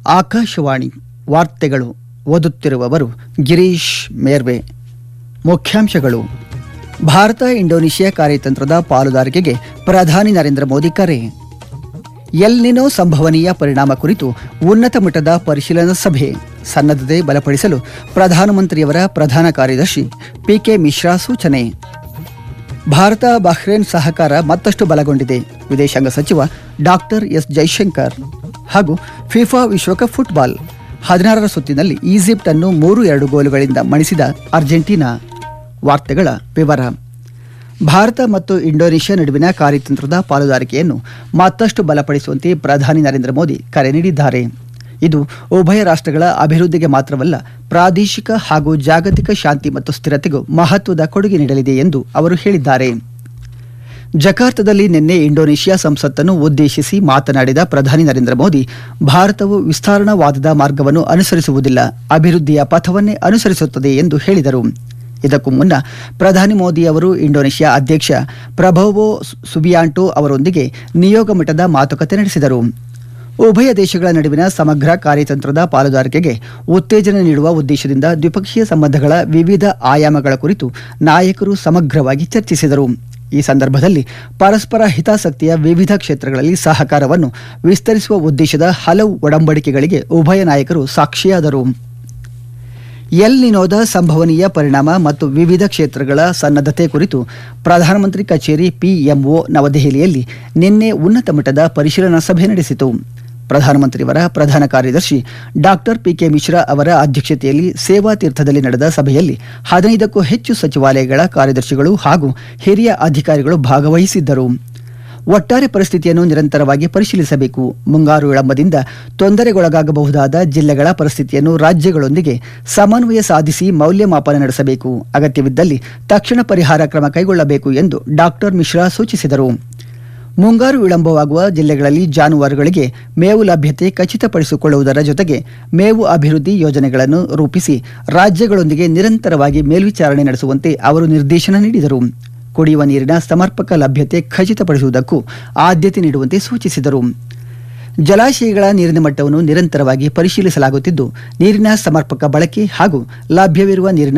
ಆಕಾಶವಾಣಿ ವಾರ್ತೆಗಳು ಓದುತ್ತಿರುವವರು ಗಿರೀಶ್ ಮೇರ್ವೆ ಮುಖ್ಯಾಂಶಗಳು ಭಾರತ ಇಂಡೋನೇಷ್ಯಾ ಕಾರ್ಯತಂತ್ರದ ಪಾಲುದಾರಿಕೆಗೆ ಪ್ರಧಾನಿ ನರೇಂದ್ರ ಮೋದಿ ಕರೆ ಎಲ್ನಿನೋ ಸಂಭವನೀಯ ಪರಿಣಾಮ ಕುರಿತು ಉನ್ನತ ಮಟ್ಟದ ಪರಿಶೀಲನಾ ಸಭೆ ಸನ್ನದ್ಧತೆ ಬಲಪಡಿಸಲು ಪ್ರಧಾನಮಂತ್ರಿಯವರ ಪ್ರಧಾನ ಕಾರ್ಯದರ್ಶಿ ಪಿಕೆ ಮಿಶ್ರಾ ಸೂಚನೆ ಭಾರತ ಬಹ್ರೇನ್ ಸಹಕಾರ ಮತ್ತಷ್ಟು ಬಲಗೊಂಡಿದೆ ವಿದೇಶಾಂಗ ಸಚಿವ ಡಾಕ್ಟರ್ ಎಸ್ ಜೈಶಂಕರ್ ಹಾಗೂ ಫಿಫಾ ವಿಶ್ವಕಪ್ ಫುಟ್ಬಾಲ್ ಹದಿನಾರರ ಸುತ್ತಿನಲ್ಲಿ ಈಜಿಪ್ಟ್ ಅನ್ನು ಮೂರು ಎರಡು ಗೋಲುಗಳಿಂದ ಮಣಿಸಿದ ಅರ್ಜೆಂಟೀನಾ ವಾರ್ತೆಗಳ ವಿವರ ಭಾರತ ಮತ್ತು ಇಂಡೋನೇಷ್ಯಾ ನಡುವಿನ ಕಾರ್ಯತಂತ್ರದ ಪಾಲುದಾರಿಕೆಯನ್ನು ಮತ್ತಷ್ಟು ಬಲಪಡಿಸುವಂತೆ ಪ್ರಧಾನಿ ನರೇಂದ್ರ ಮೋದಿ ಕರೆ ನೀಡಿದ್ದಾರೆ ಇದು ಉಭಯ ರಾಷ್ಟ್ರಗಳ ಅಭಿವೃದ್ಧಿಗೆ ಮಾತ್ರವಲ್ಲ ಪ್ರಾದೇಶಿಕ ಹಾಗೂ ಜಾಗತಿಕ ಶಾಂತಿ ಮತ್ತು ಸ್ಥಿರತೆಗೂ ಮಹತ್ವದ ಕೊಡುಗೆ ನೀಡಲಿದೆ ಎಂದು ಅವರು ಹೇಳಿದ್ದಾರೆ ಜಕಾರ್ತದಲ್ಲಿ ನಿನ್ನೆ ಇಂಡೋನೇಷ್ಯಾ ಸಂಸತ್ತನ್ನು ಉದ್ದೇಶಿಸಿ ಮಾತನಾಡಿದ ಪ್ರಧಾನಿ ನರೇಂದ್ರ ಮೋದಿ ಭಾರತವು ವಿಸ್ತರಣಾವಾದದ ಮಾರ್ಗವನ್ನು ಅನುಸರಿಸುವುದಿಲ್ಲ ಅಭಿವೃದ್ಧಿಯ ಪಥವನ್ನೇ ಅನುಸರಿಸುತ್ತದೆ ಎಂದು ಹೇಳಿದರು ಇದಕ್ಕೂ ಮುನ್ನ ಪ್ರಧಾನಿ ಮೋದಿ ಅವರು ಇಂಡೋನೇಷ್ಯಾ ಅಧ್ಯಕ್ಷ ಪ್ರಭೋವೋ ಸುಬಿಯಾಂಟೋ ಅವರೊಂದಿಗೆ ನಿಯೋಗ ಮಟ್ಟದ ಮಾತುಕತೆ ನಡೆಸಿದರು ಉಭಯ ದೇಶಗಳ ನಡುವಿನ ಸಮಗ್ರ ಕಾರ್ಯತಂತ್ರದ ಪಾಲುದಾರಿಕೆಗೆ ಉತ್ತೇಜನ ನೀಡುವ ಉದ್ದೇಶದಿಂದ ದ್ವಿಪಕ್ಷೀಯ ಸಂಬಂಧಗಳ ವಿವಿಧ ಆಯಾಮಗಳ ಕುರಿತು ನಾಯಕರು ಸಮಗ್ರವಾಗಿ ಚರ್ಚಿಸಿದರು ಈ ಸಂದರ್ಭದಲ್ಲಿ ಪರಸ್ಪರ ಹಿತಾಸಕ್ತಿಯ ವಿವಿಧ ಕ್ಷೇತ್ರಗಳಲ್ಲಿ ಸಹಕಾರವನ್ನು ವಿಸ್ತರಿಸುವ ಉದ್ದೇಶದ ಹಲವು ಒಡಂಬಡಿಕೆಗಳಿಗೆ ಉಭಯ ನಾಯಕರು ಸಾಕ್ಷಿಯಾದರು ಎಲ್ ನಿನೋದ ಸಂಭವನೀಯ ಪರಿಣಾಮ ಮತ್ತು ವಿವಿಧ ಕ್ಷೇತ್ರಗಳ ಸನ್ನದ್ಧತೆ ಕುರಿತು ಪ್ರಧಾನಮಂತ್ರಿ ಕಚೇರಿ ಪಿಎಂಒ ನವದೆಹಲಿಯಲ್ಲಿ ನಿನ್ನೆ ಉನ್ನತ ಮಟ್ಟದ ಪರಿಶೀಲನಾ ಸಭೆ ನಡೆಸಿತು ಪ್ರಧಾನಮಂತ್ರಿಯವರ ಪ್ರಧಾನ ಕಾರ್ಯದರ್ಶಿ ಡಾಕ್ಟರ್ ಪಿಕೆ ಮಿಶ್ರಾ ಅವರ ಅಧ್ಯಕ್ಷತೆಯಲ್ಲಿ ಸೇವಾ ತೀರ್ಥದಲ್ಲಿ ನಡೆದ ಸಭೆಯಲ್ಲಿ ಹದಿನೈದಕ್ಕೂ ಹೆಚ್ಚು ಸಚಿವಾಲಯಗಳ ಕಾರ್ಯದರ್ಶಿಗಳು ಹಾಗೂ ಹಿರಿಯ ಅಧಿಕಾರಿಗಳು ಭಾಗವಹಿಸಿದ್ದರು ಒಟ್ಟಾರೆ ಪರಿಸ್ಥಿತಿಯನ್ನು ನಿರಂತರವಾಗಿ ಪರಿಶೀಲಿಸಬೇಕು ಮುಂಗಾರು ವಿಳಂಬದಿಂದ ತೊಂದರೆಗೊಳಗಾಗಬಹುದಾದ ಜಿಲ್ಲೆಗಳ ಪರಿಸ್ಥಿತಿಯನ್ನು ರಾಜ್ಯಗಳೊಂದಿಗೆ ಸಮನ್ವಯ ಸಾಧಿಸಿ ಮೌಲ್ಯಮಾಪನ ನಡೆಸಬೇಕು ಅಗತ್ಯವಿದ್ದಲ್ಲಿ ತಕ್ಷಣ ಪರಿಹಾರ ಕ್ರಮ ಕೈಗೊಳ್ಳಬೇಕು ಎಂದು ಡಾಕ್ಟರ್ ಮಿಶ್ರಾ ಸೂಚಿಸಿದರು ಮುಂಗಾರು ವಿಳಂಬವಾಗುವ ಜಿಲ್ಲೆಗಳಲ್ಲಿ ಜಾನುವಾರುಗಳಿಗೆ ಮೇವು ಲಭ್ಯತೆ ಖಚಿತಪಡಿಸಿಕೊಳ್ಳುವುದರ ಜೊತೆಗೆ ಮೇವು ಅಭಿವೃದ್ಧಿ ಯೋಜನೆಗಳನ್ನು ರೂಪಿಸಿ ರಾಜ್ಯಗಳೊಂದಿಗೆ ನಿರಂತರವಾಗಿ ಮೇಲ್ವಿಚಾರಣೆ ನಡೆಸುವಂತೆ ಅವರು ನಿರ್ದೇಶನ ನೀಡಿದರು ಕುಡಿಯುವ ನೀರಿನ ಸಮರ್ಪಕ ಲಭ್ಯತೆ ಖಚಿತಪಡಿಸುವುದಕ್ಕೂ ಆದ್ಯತೆ ನೀಡುವಂತೆ ಸೂಚಿಸಿದರು ಜಲಾಶಯಗಳ ನೀರಿನ ಮಟ್ಟವನ್ನು ನಿರಂತರವಾಗಿ ಪರಿಶೀಲಿಸಲಾಗುತ್ತಿದ್ದು ನೀರಿನ ಸಮರ್ಪಕ ಬಳಕೆ ಹಾಗೂ ಲಭ್ಯವಿರುವ ನೀರಿನ